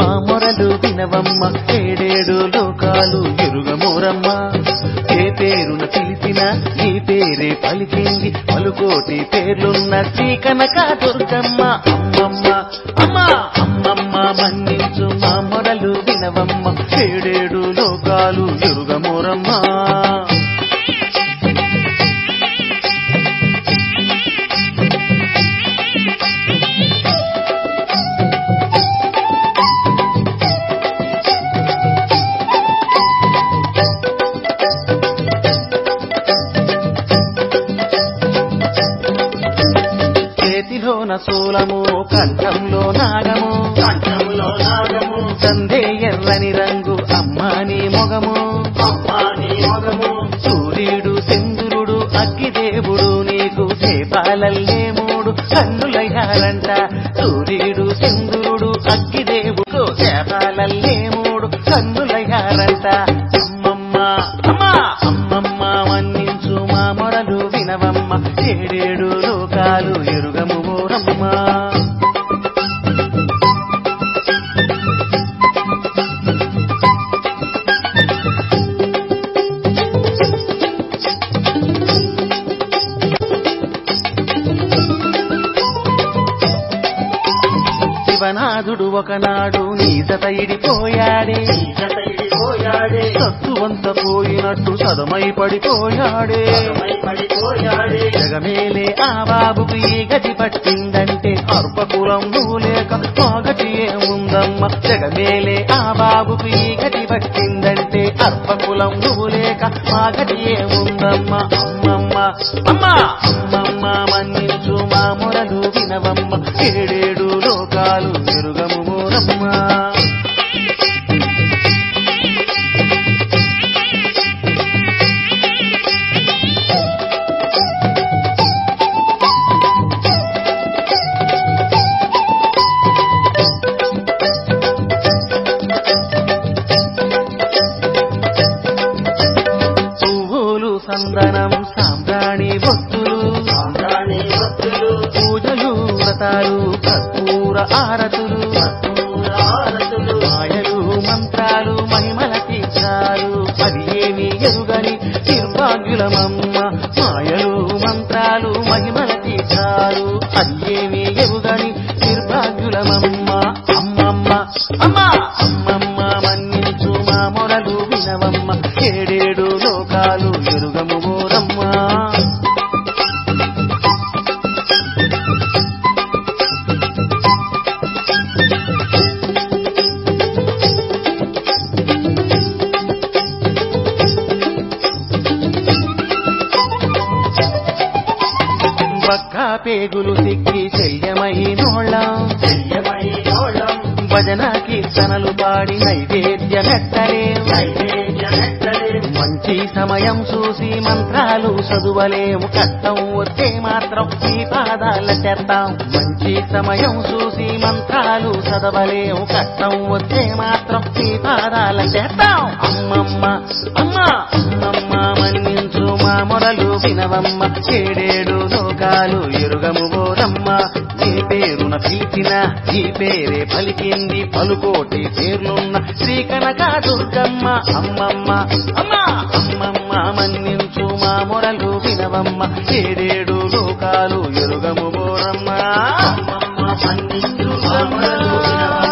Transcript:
మా మొరలు వినవమ్మ ఏడేడు లోకాలు ఎరుగమోరమ్మ ఏ పేరున పిలిచిన నీ పేరే పలికింది పలుకోటి పేర్లున్న శ్రీ కనక దుర్గమ్మ అమ్మమ్మ అమ్మ అమ్మమ్మ మన్నించు మా మొరలు వినవమ్మ ఏడేడు లోకాలు ఎరుగమోరమ్మ చేతిలోన శూలము కంఠంలో నాగము కంఠంలో నాగము సందే ఎర్రని రంగు అమ్మాని మొగము అమ్మాని మొగము సూర్యుడు చంద్రుడు అగ్గిదేవుడు నీకు చేపాలల్లే మూడు కన్నులయ్యారంట సూర్యుడు చంద్రుడు అగ్గిదేవుడు చేపాలల్లే మూడు కన్నులయ్యారంట అమ్మమ్మ అమ్మ అమ్మమ్మ మన్నించు మా మొరలు వినవమ్మ ఏడేడు లోకాలు ఎరుగము ఓరమ్మ శివనాథుడు ఒకనాడు నీజత ఇడిపోయాడే జతయిడిపోయాడే సత్తువంత పోయినట్టు సదమై పడిపోయాడే పై పడిపోయాడే జగమేలే ఆ బాబుకు ఈ గతి పట్టిందంటే అర్పకులం నువ్వు లేక మాగటి ఏముందమ్మ జగమేలే ఆ బాబుకు ఈ గతి పట్టిందంటే అర్పకులం నువ్వు లేక మాగటి ఏముందమ్మ అమ్మమ్మ అమ్మ అమ్మమ్మ మన్నించు మా మొరలు వినవమ్మ ఏడేడు లోకాలు ఎరుగము మోరమ్మ పువ్వులు సందనం సాంబ్రాణి భక్తులు సాంబ్రాణి భక్తులు పూజలు వ్రతాలు కర్పూర ఆరతులు హారతులు మాయలు మంత్రాలు మహిమల తీర్చాలు అది ఏమి ఎరుగని నిర్భాగ్యులమమ్మ మాయలు మంత్రాలు మహిమల తీర్చాలు అది ఏమి ఎరుగని నిర్భాగ్యులమమ్మ అమ్మమ్మ అమ్మ అమ్మమ్మ మన్నించు మా మొరలు వినవమ్మ ఏడేడు లోకాలు ఎరుగము ఓరమ్మ బక్కా పేగులు సిక్కి శల్యమైనోళ్ళం చెయ్యమై నోళం భజన కీర్తనలు పాడి నైవేద్యమెత్తలే నైవేద్యమెత్తలే మంచి సమయం చూసి మంత్రాలు చదువలేము కష్టం వస్తే మాత్రం ఈ పాదాల చేస్తాం మంచి సమయం చూసి మంత్రాలు చదవలేము కష్టం వస్తే మాత్రం ఈ పాదాల చేస్తాం అమ్మమ్మ అమ్మ అమ్మమ్మ మన్నించు మా మొరలు వినవమ్మ ఏడేడు లోకాలు ఎరుగము ఓరమ్మ నీ పేరున పిలిచిన ఈ పేరే పలికింది పలుకోటి పేర్లున్న శ్రీ కనక దుర్గమ్మ అమ్మమ్మ అమ్మ అమ్మమ్మ మన్నించు మా మొరలు వినవమ్మ ఏడేడు లోకాలు ఎరుగము ఓరమ్మ అమ్మమ్మ మన్నించు మా మొరలు వినవమ్మ.